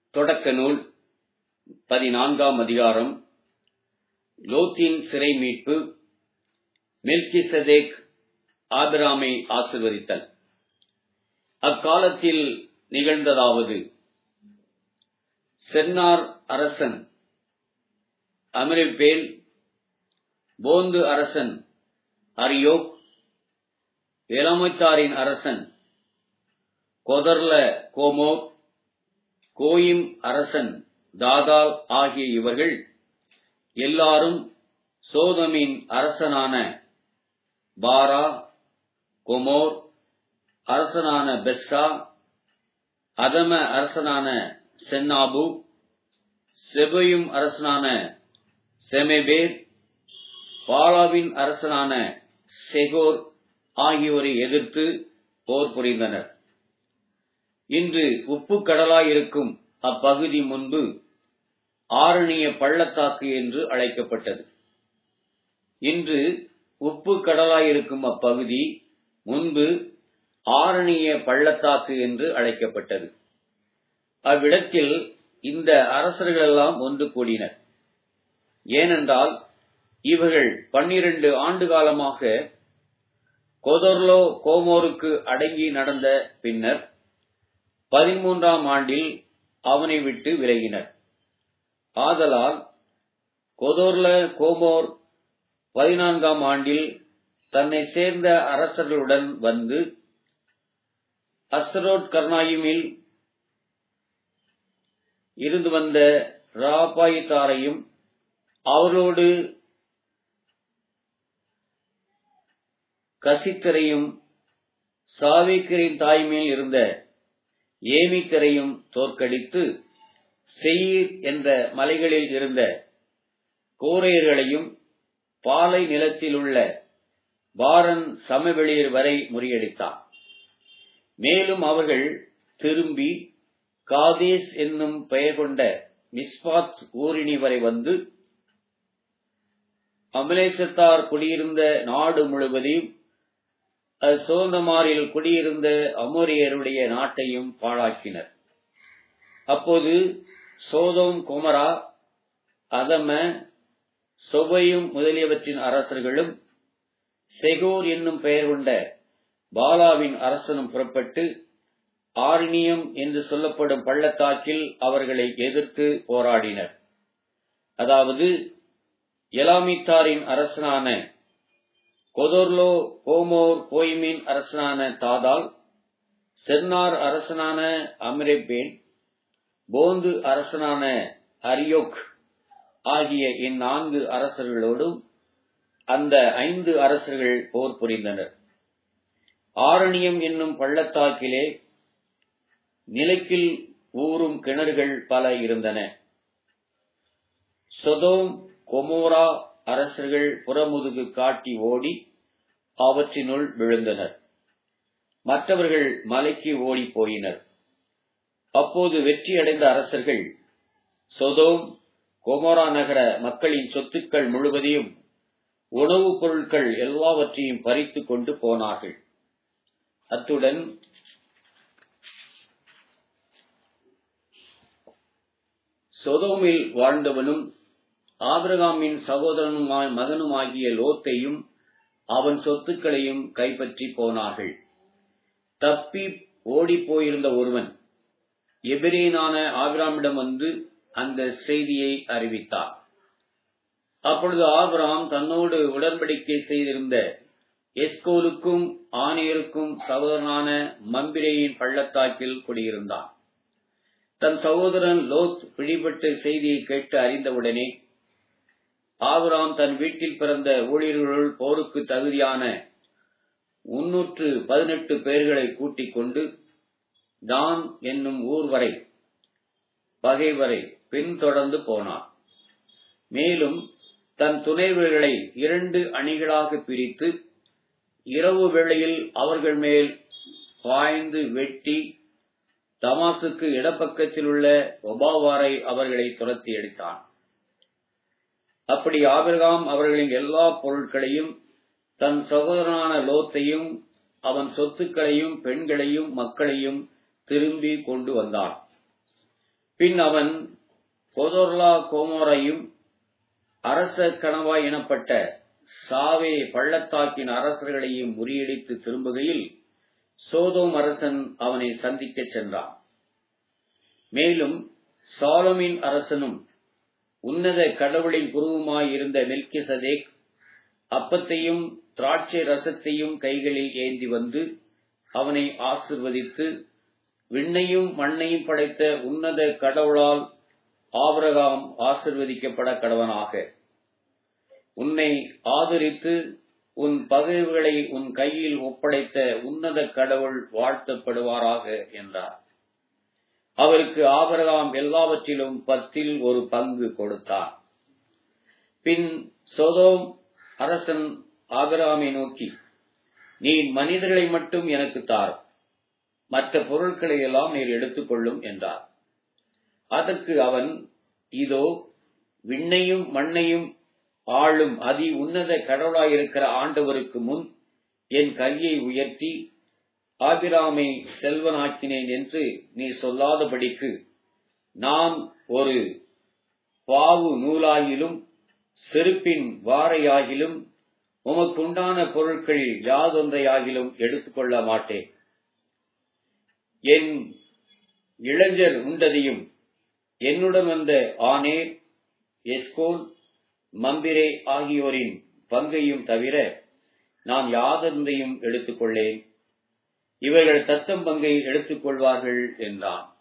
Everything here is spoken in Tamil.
தொடக்க நூல் பதினான்காம் அதிகாரம் லோத்தின் சிறை மீட்பு மெல்கிசதேக் ஆபிராமை ஆசிர்வதித்தல் அக்காலத்தில் நிகழ்ந்ததாவது சென்னார் அரசன் அமிரிப்பேல் போந்து அரசன் அரியோக் எலாமைத்தாரின் அரசன் கொதர்ல கோமோர் கோயிம் அரசன் தாதால் ஆகிய இவர்கள் எல்லாரும் சோதமின் அரசனான பாரா கொமோர் அரசனான பெஸ்ஸா அதம அரசனான சென்னாபு செபையும் அரசனான செமெபேர் பாலாவின் அரசனான செகோர் ஆகியோரை எதிர்த்து போர் புரிந்தனர் இன்று உப்பு கடலாயிருக்கும் அப்பகுதி முன்பு ஆரணிய பள்ளத்தாக்கு என்று அழைக்கப்பட்டது இன்று உப்பு கடலாயிருக்கும் அப்பகுதி முன்பு ஆரணிய பள்ளத்தாக்கு என்று அழைக்கப்பட்டது அவ்விடத்தில் இந்த அரசர்களெல்லாம் ஒன்று கூடினர் ஏனென்றால் இவர்கள் பன்னிரண்டு ஆண்டு காலமாக கொதர்லோ கோமோருக்கு அடங்கி நடந்த பின்னர் பதிமூன்றாம் ஆண்டில் அவனை விட்டு விலகினர் ஆதலால் கொதோர்ல கோமோர் பதினான்காம் ஆண்டில் தன்னை சேர்ந்த அரசர்களுடன் வந்து அஸ்ரோட் கர்னாயுமில் இருந்து வந்த ராபாயித்தாரையும் அவர்களோடு கசித்தரையும் சாவிக்கரின் தாய்மேல் இருந்த ஏமித்தரையும் தோற்கடித்து செயிர் என்ற மலைகளில் இருந்த கோரையர்களையும் பாலை நிலத்தில் உள்ள பாரன் சமவெளியர் வரை முறியடித்தான் மேலும் அவர்கள் திரும்பி காதேஸ் என்னும் பெயர் கொண்ட மிஸ்பாத் ஊரினி வரை வந்து அமலேசத்தார் குடியிருந்த நாடு முழுவதையும் சோந்தமாரில் குடியிருந்த அமோரியருடைய நாட்டையும் பாழாக்கினர் அப்போது சோதோம் குமரா அதம சொபையும் முதலியவற்றின் அரசர்களும் செகோர் என்னும் பெயர் கொண்ட பாலாவின் அரசனும் புறப்பட்டு ஆர்னியம் என்று சொல்லப்படும் பள்ளத்தாக்கில் அவர்களை எதிர்த்து போராடினர் அதாவது எலாமித்தாரின் அரசனான கொதோர்லோ கோமோர் கோய்மின் அரசனான தாதால் சென்னார் அரசனான அமிரெபேன் போந்து அரசனான அரியோக் ஆகிய இந்நான்கு அரசர்களோடும் அந்த ஐந்து அரசர்கள் போர் புரிந்தனர் ஆரணியம் என்னும் பள்ளத்தாக்கிலே நிலக்கில் ஊறும் கிணறுகள் பல இருந்தன சொதோம் கொமோரா அரசர்கள் புறமுதுகு காட்டி ஓடி அவற்றினுள் விழுந்தனர் மற்றவர்கள் மலைக்கு ஓடி போயினர் அப்போது வெற்றியடைந்த அரசர்கள் சொதோம் கொமோரா நகர மக்களின் சொத்துக்கள் முழுவதையும் உணவுப் பொருட்கள் எல்லாவற்றையும் பறித்து கொண்டு போனார்கள் அத்துடன் சொதோமில் வாழ்ந்தவனும் ஆபிரகாமின் சகோதரனும் மகனுமாகிய லோத்தையும் அவன் சொத்துக்களையும் கைப்பற்றி போனார்கள் தப்பி ஓடி போயிருந்த ஒருவன் எபிரேனான ஆபிராமிடம் வந்து அந்த செய்தியை அறிவித்தார் அப்பொழுது ஆபிராம் தன்னோடு உடன்படிக்கை செய்திருந்த எஸ்கோலுக்கும் ஆணையருக்கும் சகோதரனான மம்பிரேயின் பள்ளத்தாக்கில் குடியிருந்தான் தன் சகோதரன் லோத் பிடிபட்டு செய்தியை கேட்டு அறிந்தவுடனே ஆபராம் தன் வீட்டில் பிறந்த ஊழியர்களுள் போருக்கு தகுதியான முன்னூற்று பதினெட்டு பேர்களை கூட்டிக் கொண்டு தான் என்னும் ஊர் வரை பகை வரை பின்தொடர்ந்து போனான் மேலும் தன் துணைவர்களை இரண்டு அணிகளாக பிரித்து இரவு வேளையில் அவர்கள் மேல் பாய்ந்து வெட்டி தமாசுக்கு இடப்பக்கத்தில் உள்ள ஒபாவாரை அவர்களை துரத்தி அடித்தான் அப்படி ஆபிரகாம் அவர்களின் எல்லா பொருட்களையும் தன் சகோதரனான லோத்தையும் அவன் சொத்துக்களையும் பெண்களையும் மக்களையும் திரும்பி கொண்டு வந்தான் பின் அவன் கொதோர்லா கோமோரையும் அரச கணவாய் எனப்பட்ட சாவே பள்ளத்தாக்கின் அரசர்களையும் முறியடித்து திரும்புகையில் சோதோம் அரசன் அவனை சந்திக்கச் சென்றான் மேலும் சாலமின் அரசனும் உன்னத கடவுளின் குருவுமாய் இருந்த மெல்கிசதேக் அப்பத்தையும் திராட்சை ரசத்தையும் கைகளில் ஏந்தி வந்து அவனை ஆசிர்வதித்து விண்ணையும் மண்ணையும் படைத்த உன்னத கடவுளால் ஆபரகாம் ஆசிர்வதிக்கப்பட கடவனாக உன்னை ஆதரித்து உன் பகைவுகளை உன் கையில் ஒப்படைத்த உன்னத கடவுள் வாழ்த்தப்படுவாராக என்றார் அவருக்கு ஆபரகாம் எல்லாவற்றிலும் பத்தில் ஒரு பங்கு கொடுத்தார் பின் சொதோம் அரசன் ஆபராமை நோக்கி நீ மனிதர்களை மட்டும் எனக்கு தார் மற்ற பொருட்களை எல்லாம் நீர் எடுத்துக்கொள்ளும் என்றார் அதற்கு அவன் இதோ விண்ணையும் மண்ணையும் ஆளும் அதி உன்னத கடவுளாயிருக்கிற ஆண்டவருக்கு முன் என் கையை உயர்த்தி ஆபிராமை செல்வனாக்கினேன் என்று நீ சொல்லாதபடிக்கு நான் ஒரு பாவு நூலாகிலும் செருப்பின் வாரையாகிலும் உமக்குண்டான பொருட்களில் யாதொன்றையாகிலும் எடுத்துக்கொள்ள மாட்டேன் என் இளைஞர் உண்டதையும் என்னுடன் வந்த ஆனேர் எஸ்கோல் மம்பிரே ஆகியோரின் பங்கையும் தவிர நான் யாதொன்றையும் எடுத்துக்கொள்ளேன் இவர்கள் தத்தம் பங்கை எடுத்துக் கொள்வார்கள் என்றான்